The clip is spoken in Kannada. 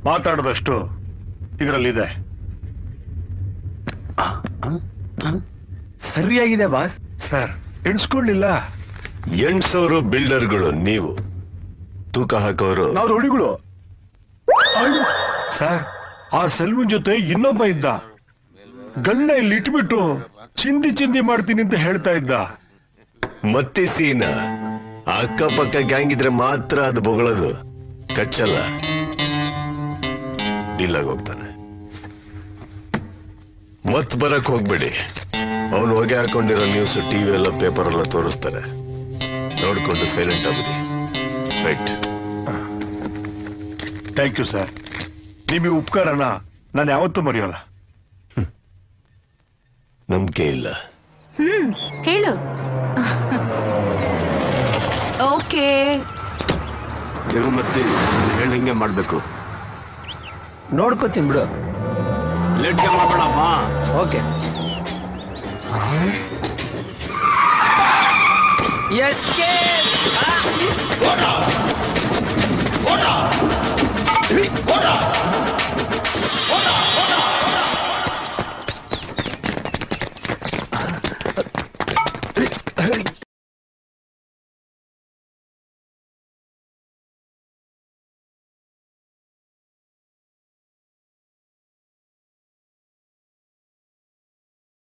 ಮಾತಾಡದಷ್ಟು ಇದರಲ್ಲಿದೆ ಸರಿಯಾಗಿದೆ ಬಾಸ್ ಸರ್ ಎಣಿಸ್ಕೊಳ್ಳಿಲ್ಲ ಎಂಟ್ಸವರು ಬಿಲ್ಡರ್ಗಳು ನೀವು ತೂಕ ಹಾಕೋರು ನಾವು ರೋಡಿಗಳು ಸರ್ ಆ ಸೆಲ್ವನ್ ಜೊತೆ ಇನ್ನೊಬ್ಬ ಇದ್ದ ಗನ್ನ ಇಲ್ಲಿ ಇಟ್ಬಿಟ್ಟು ಚಿಂದಿ ಚಿಂದಿ ಮಾಡ್ತೀನಿ ಅಂತ ಹೇಳ್ತಾ ಇದ್ದ ಮತ್ತೆ ಸೀನ ಅಕ್ಕಪಕ್ಕ ಗ್ಯಾಂಗ್ ಇದ್ರೆ ಮಾತ್ರ ಅದು ಬೊಗಳದು ಕಚ್ಚಲ್ಲ ಡೀಲಾಗ್ ಹೋಗ್ತಾನೆ ಮತ್ ಬರಕ್ ಹೋಗ್ಬೇಡಿ ಅವನು ಹೊಗೆ ಹಾಕೊಂಡಿರೋ ನ್ಯೂಸ್ ಟಿವಿ ಎಲ್ಲ ಪೇಪರ್ ಎಲ್ಲ ತೋರಿಸ್ತಾರೆ ನೋಡ್ಕೊಂಡು ಸೈಲೆಂಟ್ ಆಗ್ಬಿಡಿ ರೈಟ್ ಥ್ಯಾಂಕ್ ಯು ಸರ್ ನಿಮಗೆ ಉಪಕಾರನ ನಾನು ಯಾವತ್ತೂ ಮರೆಯೋಲ್ಲ ನಂಬಿಕೆ ಇಲ್ಲ ಹ್ಮ್ ಹೇಳು ಓಕೆ ಜಗಮತ್ತಿ ಹೇಳ್ದಂಗೆ ಮಾಡ್ಬೇಕು ನೋಡ್ಕೋತೀನಿ ಬಿಡು ಲೇಟ್ಗೆ ಮಾಡ್ಬೇಡಮ್ಮ ಓಕೆ ಎಸ್ಕೆ ಓಡ